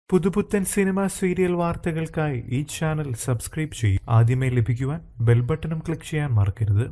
പുതുപുത്തൻ cinema serial വാർത്തകൾക്കായി ഈ ചാനൽ സബ്സ്ക്രൈബ് ചെയ്യും ആദ്യമേ ലഭിക്കുവാൻ ബെൽ ബട്ടണും ക്ലിക്ക് ചെയ്യാൻ മറക്കരുത്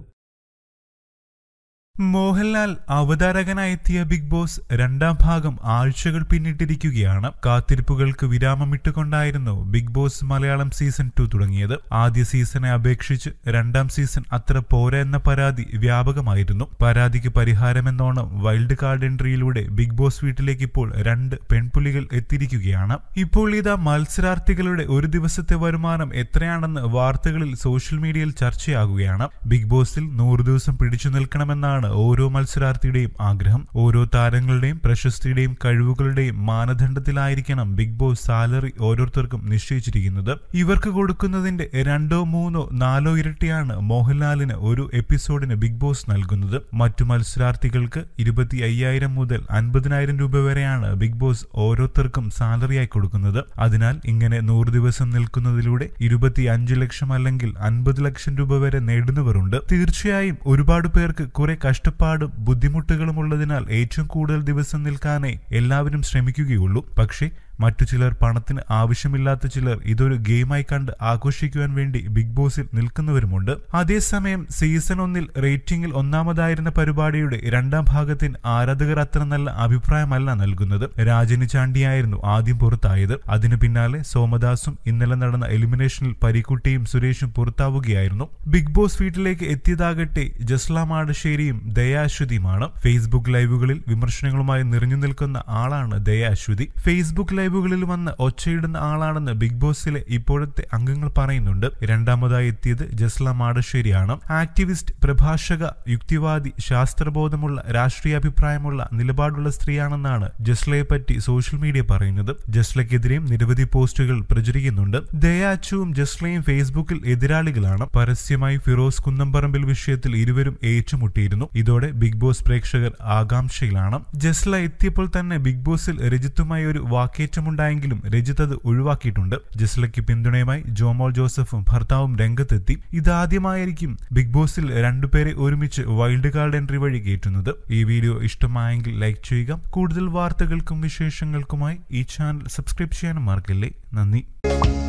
മോഹൻലാൽ അവതാരകനായെത്തിയ ബിഗ് ബോസ് രണ്ടാം ഭാഗം ആഴ്ചകൾ പിന്നിട്ടിരിക്കുകയാണ് കാത്തിരിപ്പുകൾക്ക് വിരാമമിട്ടുകൊണ്ടായിരുന്നു Bigg Boss Malayalam season two തുടങ്ങിയത് ആദ്യ സീസണെ അപേക്ഷിച്ച് രണ്ടാം സീസൺ അത്ര പോരാ എന്ന പരാതി വ്യാപകമായിരുന്നു പരാതിക്ക് പരിഹാരമെന്നോണം വൈൽഡ് കാർഡ് എൻട്രിയിലൂടെ ബിഗ് ബോസ് വീട്ടിലേക്ക് ഇപ്പോൾ രണ്ട് പെൺപുലികൾ എത്തിയിരിക്കുകയാണ് ഇപ്പോൾ ഇതാ മത്സരാർത്ഥികളുടെ ഒരു ദിവസത്തെ വരുമാനം എത്രയാണെന്ന് വാർത്തകളിൽ സോഷ്യൽ മീഡിയയിൽ ചർച്ചയാകുകയാണ് ബിഗ് ബോസിൽ നൂറ് ദിവസം പിടിച്ചു നിൽക്കണമെന്നാണ് ഓരോ മത്സരാർത്ഥിയുടെയും ആഗ്രഹം ഓരോ താരങ്ങളുടെയും പ്രശസ്തിയുടെയും കഴിവുകളുടെയും മാനദണ്ഡത്തിലായിരിക്കണം ബിഗ് ബോസ് സാലറി ഓരോരുത്തർക്കും നിശ്ചയിച്ചിരിക്കുന്നത് ഇവർക്ക് കൊടുക്കുന്നതിന്റെ രണ്ടോ മൂന്നോ നാലോ ഇരട്ടിയാണ് മോഹൻലാലിന് ഒരു എപ്പിസോഡിന് ബിഗ് ബോസ് നൽകുന്നത് മറ്റു മത്സരാർത്ഥികൾക്ക് ഇരുപത്തി അയ്യായിരം മുതൽ അൻപതിനായിരം രൂപ വരെയാണ് ബിഗ് ബോസ് ഓരോരുത്തർക്കും സാലറിയായി കൊടുക്കുന്നത് അതിനാൽ ഇങ്ങനെ നൂറ് ദിവസം നിൽക്കുന്നതിലൂടെ ഇരുപത്തി അഞ്ച് ലക്ഷം അല്ലെങ്കിൽ അൻപത് ലക്ഷം രൂപ വരെ നേടുന്നവരുണ്ട് തീർച്ചയായും ഒരുപാട് പേർക്ക് കുറെ കഷ്ടപ്പാടും ബുദ്ധിമുട്ടുകളും ഉള്ളതിനാൽ ഏറ്റവും കൂടുതൽ ദിവസം നിൽക്കാനേ എല്ലാവരും ശ്രമിക്കുകയുള്ളൂ പക്ഷേ മറ്റു ചിലർ പണത്തിന് ആവശ്യമില്ലാത്ത ചിലർ ഇതൊരു ഗെയിമായി കണ്ട് ആഘോഷിക്കുവാൻ വേണ്ടി ബിഗ് ബോസിൽ നിൽക്കുന്നവരുമുണ്ട് അതേസമയം സീസൺ ഒന്നിൽ റേറ്റിംഗിൽ ഒന്നാമതായിരുന്ന പരിപാടിയുടെ രണ്ടാം ഭാഗത്തിന് ആരാധകർ അത്ര നല്ല അഭിപ്രായമല്ല നൽകുന്നത് രാജന് ചാണ്ടിയായിരുന്നു ആദ്യം പുറത്തായത് അതിനു പിന്നാലെ സോമദാസും ഇന്നലെ നടന്ന എലിമിനേഷനിൽ പരിക്കുട്ടിയും സുരേഷും പുറത്താവുകയായിരുന്നു ബിഗ് ബോസ് വീട്ടിലേക്ക് എത്തിയതാകട്ടെ ജസ്ല മാടശ്ശേരിയും ദയാശ്വതിയുമാണ് ഫേസ്ബുക്ക് ലൈവുകളിൽ വിമർശനങ്ങളുമായി നിറഞ്ഞു നിൽക്കുന്ന ആളാണ് ദയാശ്വതി ഫേസ്ബുക്ക് ലൈവുകളിൽ വന്ന് ഒച്ചയിടുന്ന ആളാണെന്ന് ബിഗ് ബോസിലെ ഇപ്പോഴത്തെ അംഗങ്ങൾ പറയുന്നുണ്ട് രണ്ടാമതായി എത്തിയത് ജസ്ല മാടശ്ശേരിയാണ് ആക്ടിവിസ്റ്റ് പ്രഭാഷക യുക്തിവാദി ശാസ്ത്രബോധമുള്ള രാഷ്ട്രീയാഭിപ്രായമുള്ള നിലപാടുള്ള സ്ത്രീയാണെന്നാണ് ജസ്ലയെ പറ്റി സോഷ്യൽ മീഡിയ പറയുന്നത് ജസ്ലയ്ക്കെതിരെയും നിരവധി പോസ്റ്റുകൾ പ്രചരിക്കുന്നുണ്ട് ദയാച്ചുവും ജസ്ലയും ഫേസ്ബുക്കിൽ എതിരാളികളാണ് പരസ്യമായി ഫിറോസ് കുന്നംപറമ്പിൽ വിഷയത്തിൽ ഇരുവരും ഏറ്റുമുട്ടിയിരുന്നു ഇതോടെ ബിഗ് ബോസ് പ്രേക്ഷകർ ആകാംക്ഷയിലാണ് ജസ്ല എത്തിയപ്പോൾ തന്നെ ബിഗ് ബോസിൽ രജിത്തുമായി ഒരു വാക്കേറ്റമുണ്ടായെങ്കിലും രജിത്ത് അത് ഒഴിവാക്കിയിട്ടുണ്ട് ജസ്ലയ്ക്ക് പിന്തുണയുമായി ജോമോൾ ജോസഫും ഭർത്താവും രംഗത്തെത്തി ഇതാദ്യമായിരിക്കും ബിഗ് ബോസിൽ രണ്ടുപേരെ ഒരുമിച്ച് വൈൽഡ് കാർഡ് എൻട്രി വഴി കയറ്റുന്നത് ഈ വീഡിയോ ഇഷ്ടമായെങ്കിൽ ലൈക്ക് ചെയ്യുക കൂടുതൽ വാർത്തകൾക്കും വിശേഷങ്ങൾക്കുമായി ഈ ചാനൽ സബ്സ്ക്രൈബ് ചെയ്യാനും മറക്കല്ലേ നന്ദി